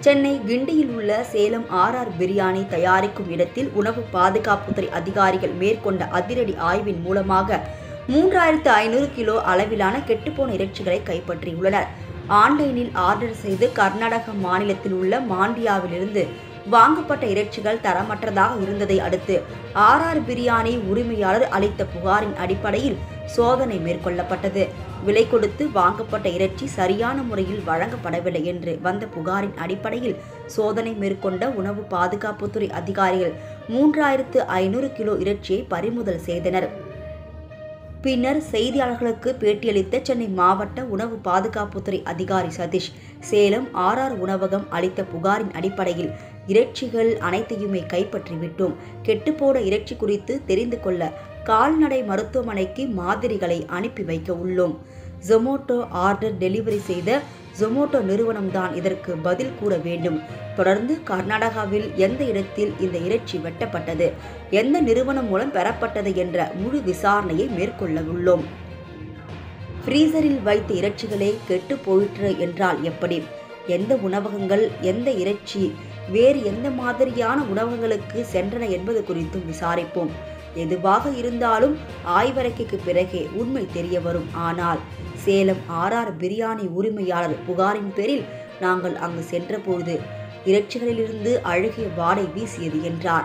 சென்னை கிண்டியில் உள்ள சேலம் ஆர்ஆர் பிரியாணி தயாரிக்கும் இடத்தில் உணவு பாதுகாப்புத்துறை அதிகாரிகள் மேற்கொண்ட அதிரடி ஆய்வின் மூலமாக மூன்றாயிரத்து ஐநூறு கிலோ அளவிலான கெட்டுப்போன இறைச்சிகளை கைப்பற்றியுள்ளனர் ஆன்லைனில் ஆர்டர் செய்து கர்நாடக மாநிலத்தில் உள்ள மாண்டியாவிலிருந்து வாங்கப்பட்ட இறைச்சிகள் தரமற்றதாக இருந்ததை அடுத்து ஆர்ஆர் பிரியாணி உரிமையாளர் அளித்த புகாரின் அடிப்படையில் சோதனை மேற்கொள்ளப்பட்டது விலை கொடுத்து வாங்கப்பட்ட இறைச்சி சரியான முறையில் வழங்கப்படவில்லை என்று வந்த புகாரின் அடிப்படையில் சோதனை மேற்கொண்ட உணவு பாதுகாப்புத்துறை அதிகாரிகள் மூன்றாயிரத்து ஐநூறு கிலோ இறைச்சியை பறிமுதல் செய்தனர் பின்னர் செய்தியாளர்களுக்கு பேட்டியளித்த சென்னை மாவட்ட உணவு பாதுகாப்புத்துறை அதிகாரி சதீஷ் சேலம் ஆர்ஆர் உணவகம் அளித்த புகாரின் அடிப்படையில் இறைச்சிகள் அனைத்தையுமே கைப்பற்றிவிட்டோம் கெட்டுப்போன இறைச்சி குறித்து தெரிந்து கொள்ள கால்நடை மருத்துவமனைக்கு மாதிரிகளை அனுப்பி வைக்க உள்ளோம் ஜொமோட்டோ ஆர்டர் டெலிவரி செய்த ஜொமோட்டோ நிறுவனம்தான் இதற்கு பதில் கூற வேண்டும் தொடர்ந்து கர்நாடகாவில் எந்த இடத்தில் இந்த இறைச்சி வெட்டப்பட்டது எந்த நிறுவனம் மூலம் பெறப்பட்டது என்ற முழு விசாரணையை மேற்கொள்ள உள்ளோம் ஃப்ரீசரில் வைத்த இறைச்சிகளே கெட்டு போயிற்று என்றால் எப்படி எந்த உணவகங்கள் எந்த இறைச்சி வேறு எந்த மாதிரியான உணவகங்களுக்கு சென்றன என்பது குறித்தும் விசாரிப்போம் எதுவாக இருந்தாலும் ஆய்வறிக்கைக்கு பிறகே உண்மை தெரிய வரும் ஆனால் சேலம் ஆர்ஆர் பிரியாணி உரிமையாளர் புகாரின் பேரில் நாங்கள் அங்கு சென்றபொழுது இறைச்சிகளிலிருந்து அழுகிய வாடை வீசியது என்றார்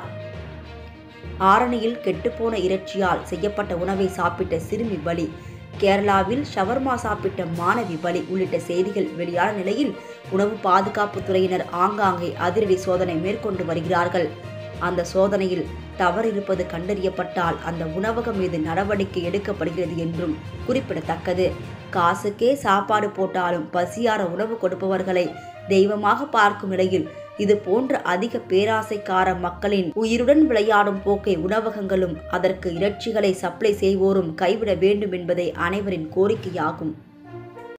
ஆரணியில் கெட்டுப்போன இறைச்சியால் செய்யப்பட்ட உணவை சாப்பிட்ட சிறுமி பலி கேரளாவில் ஷவர்மா சாப்பிட்ட மாணவி பலி உள்ளிட்ட செய்திகள் வெளியான நிலையில் உணவு பாதுகாப்பு துறையினர் ஆங்காங்கே அதிரடி சோதனை மேற்கொண்டு வருகிறார்கள் அந்த சோதனையில் தவறு இருப்பது கண்டறியப்பட்டால் அந்த உணவகம் மீது நடவடிக்கை எடுக்கப்படுகிறது என்றும் குறிப்பிடத்தக்கது காசுக்கே சாப்பாடு போட்டாலும் பசியார உணவு கொடுப்பவர்களை தெய்வமாக பார்க்கும் நிலையில் இது போன்ற அதிக பேராசைக்கார மக்களின் உயிருடன் விளையாடும் போக்கை உணவகங்களும் அதற்கு இறைச்சிகளை சப்ளை செய்வோரும் கைவிட வேண்டும் என்பதே அனைவரின் கோரிக்கையாகும்